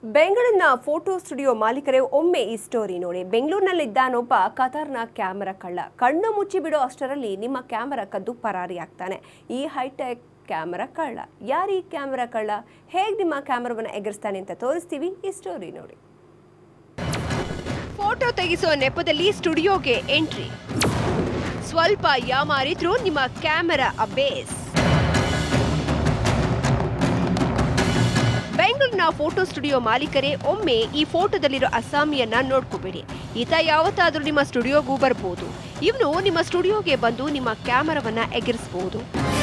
ಬೆಂಗಳೂರಿನ photo studio ಮಾಲೀಕರೇ ಒಮ್ಮೆ ಈ ಸ್ಟೋರಿ ನೋಡಿ ಬೆಂಗಳೂರಿನಲ್ಲಿದ್ದಾನೊಬ್ಬ ಕತಾರ್ನ ಕ್ಯಾಮೆರಾ ಕಳ್ಳ ಕಣ್ಣು ಮುಚ್ಚಿ ಬಿಡೋ ಅಷ್ಟರಲ್ಲಿ ನಿಮ್ಮ ಕ್ಯಾಮೆರಾ ಕದ್ದು ಪರಾರಿಯಾಗ್ತಾನೆ ಈ ಹೈಟೆಕ್ ಕ್ಯಾಮೆರಾ ಕಳ್ಳ ಯಾರು ಈ ಕ್ಯಾಮೆರಾ ಕಳ್ಳ ಹೇಗೆ ನಿಮ್ಮ ಕ್ಯಾಮೆರಾವನ್ನು ಎಗರಿಸ್ತಾನೆ ಅಂತ ತೋರಿಸ್ತೀವಿ ಈ ಸ್ಟೋರಿ ನೋಡಿ ಫೋಟೋ ತೆಗೆಸೋ ನೆಪದಲ್ಲಿ ಸ್ಟುಡಿಯೋಗೆ ಎಂಟ್ರಿ ಸ್ವಲ್ಪ ಯಾಮಾರಿದ್ರು ನಿಮ್ಮ ಕ್ಯಾಮೆರಾ ಅಬೇಸ್ ಬೆಂಗಳೂರಿನ ಫೋಟೋ ಸ್ಟುಡಿಯೋ ಮಾಲೀಕರೇ ಒಮ್ಮೆ ಈ ಫೋಟೋದಲ್ಲಿರೋ ಅಸ್ಸಾಮಿಯನ್ನ ನೋಡ್ಕೋಬೇಡಿ ಈತ ಯಾವತ್ತಾದ್ರೂ ನಿಮ್ಮ ಸ್ಟುಡಿಯೋಗೂ ಬರ್ಬೋದು ಇವನು ನಿಮ್ಮ ಸ್ಟುಡಿಯೋಗೆ ಬಂದು ನಿಮ್ಮ ಕ್ಯಾಮರಾವನ್ನ ಎಗರಿಸಬಹುದು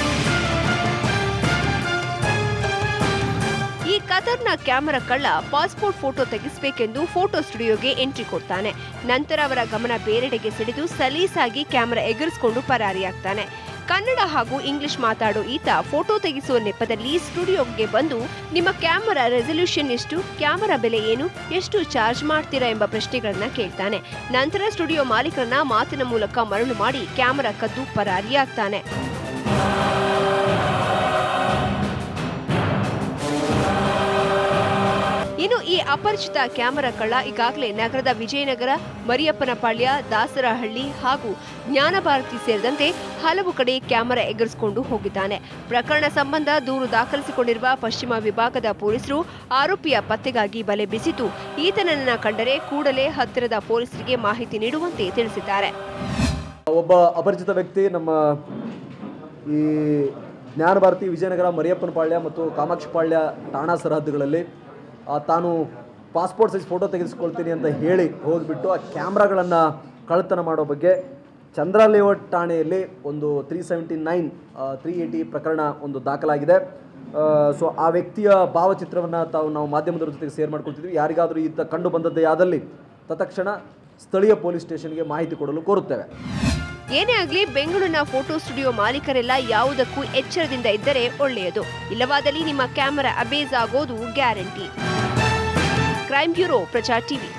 ಈ ಕತರ್ನ ಕ್ಯಾಮೆರಾ ಕಳ್ಳ ಪಾಸ್ಪೋರ್ಟ್ ಫೋಟೋ ತೆಗೆಸಬೇಕೆಂದು ಫೋಟೋ ಸ್ಟುಡಿಯೋಗೆ ಎಂಟ್ರಿ ಕೊಡ್ತಾನೆ ನಂತರ ಅವರ ಗಮನ ಬೇರೆಡೆಗೆ ಸೆಳೆದು ಸಲೀಸಾಗಿ ಕ್ಯಾಮೆರಾ ಎಗರಿಸಿಕೊಂಡು ಪರಾರಿಯಾಗ್ತಾನೆ ಕನ್ನಡ ಹಾಗೂ ಇಂಗ್ಲಿಷ್ ಮಾತಾಡೋ ಈತ ಫೋಟೋ ತೆಗೆಸುವ ನೆಪದಲ್ಲಿ ಸ್ಟುಡಿಯೋಗೆ ಬಂದು ನಿಮ್ಮ ಕ್ಯಾಮೆರಾ ರೆಸಲ್ಯೂಷನ್ ಎಷ್ಟು ಕ್ಯಾಮೆರಾ ಬೆಲೆ ಏನು ಎಷ್ಟು ಚಾರ್ಜ್ ಮಾಡ್ತೀರಾ ಎಂಬ ಪ್ರಶ್ನೆಗಳನ್ನ ಕೇಳ್ತಾನೆ ನಂತರ ಸ್ಟುಡಿಯೋ ಮಾಲೀಕರನ್ನ ಮಾತಿನ ಮೂಲಕ ಮರಳು ಮಾಡಿ ಕ್ಯಾಮೆರಾ ಕದ್ದು ಪರಾರಿಯಾಗ್ತಾನೆ ಇನ್ನು ಈ ಅಪರಿಚಿತ ಕ್ಯಾಮೆರಾ ಕಳ್ಳ ಈಗಾಗಲೇ ನಗರದ ವಿಜಯನಗರ ಮರಿಯಪ್ಪನಪಾಳ್ಯ ದಾಸರಹಳ್ಳಿ ಹಾಗೂ ಜ್ಞಾನಭಾರತಿ ಸೇರಿದಂತೆ ಹಲವು ಕಡೆ ಕ್ಯಾಮೆರಾ ಎಗರಿಸಿಕೊಂಡು ಹೋಗಿದ್ದಾನೆ ಪ್ರಕರಣ ಸಂಬಂಧ ದೂರು ದಾಖಲಿಸಿಕೊಂಡಿರುವ ಪಶ್ಚಿಮ ವಿಭಾಗದ ಪೊಲೀಸರು ಆರೋಪಿಯ ಪತ್ತೆಗಾಗಿ ಬಲೆ ಬೀಸಿದ್ದು ಈತನನ್ನ ಕಂಡರೆ ಕೂಡಲೇ ಹತ್ತಿರದ ಪೊಲೀಸರಿಗೆ ಮಾಹಿತಿ ನೀಡುವಂತೆ ತಿಳಿಸಿದ್ದಾರೆ ಒಬ್ಬ ಅಪರಿಚಿತ ವ್ಯಕ್ತಿ ನಮ್ಮ ಈ ಜ್ಞಾನಭಾರತಿ ವಿಜಯನಗರ ಮರಿಯಪ್ಪನಪಾಳ್ಯ ಮತ್ತು ಕಾಮಾಕ್ಷಿಪಾಳ್ಯ ಠಾಣಾ ಸರಹದ್ದುಗಳಲ್ಲಿ ಆ, ತಾನು ಪಾಸ್ಪೋರ್ಟ್ ಸೈಜ್ ಫೋಟೋ ತೆಗೆಸ್ಕೊಳ್ತೀನಿ ಅಂತ ಹೇಳಿ ಹೋಗಿಬಿಟ್ಟು ಆ ಕ್ಯಾಮ್ರಾಗಳನ್ನು ಕಳ್ಳತನ ಮಾಡೋ ಬಗ್ಗೆ ಚಂದ್ರ ಲೇಔಟ್ ಠಾಣೆಯಲ್ಲಿ ಒಂದು three seventy nine three eighty ಪ್ರಕರಣ ಒಂದು ದಾಖಲಾಗಿದೆ ಸೊ ಆ ವ್ಯಕ್ತಿಯ ಭಾವಚಿತ್ರವನ್ನು ತಾವು ನಾವು ಮಾಧ್ಯಮದವರ ಜೊತೆಗೆ ಶೇರ್ ಮಾಡ್ಕೊಳ್ತಿದ್ವಿ ಯಾರಿಗಾದರೂ ಈತ ಕಂಡು ಬಂದದ್ದೇ ಆದಲ್ಲಿ ತತ್ಕ್ಷಣ ಸ್ಥಳೀಯ ಪೊಲೀಸ್ ಸ್ಟೇಷನ್ಗೆ ಮಾಹಿತಿ ಕೊಡಲು ಕೋರುತ್ತೇವೆ ಏನೇ ಆಗಲಿ ಬೆಂಗಳೂರಿನ ಫೋಟೋ ಸ್ಟುಡಿಯೋ ಮಾಲೀಕರೆಲ್ಲ ಯಾವುದಕ್ಕೂ ಎಚ್ಚರದಿಂದ ಇದ್ದರೆ ಒಳ್ಳೆಯದು ಇಲ್ಲವಾದಲ್ಲಿ ನಿಮ್ಮ ಕ್ಯಾಮೆರಾ ಅಬೇಸ್ ಆಗೋದು guarantee crime bureau Praja TV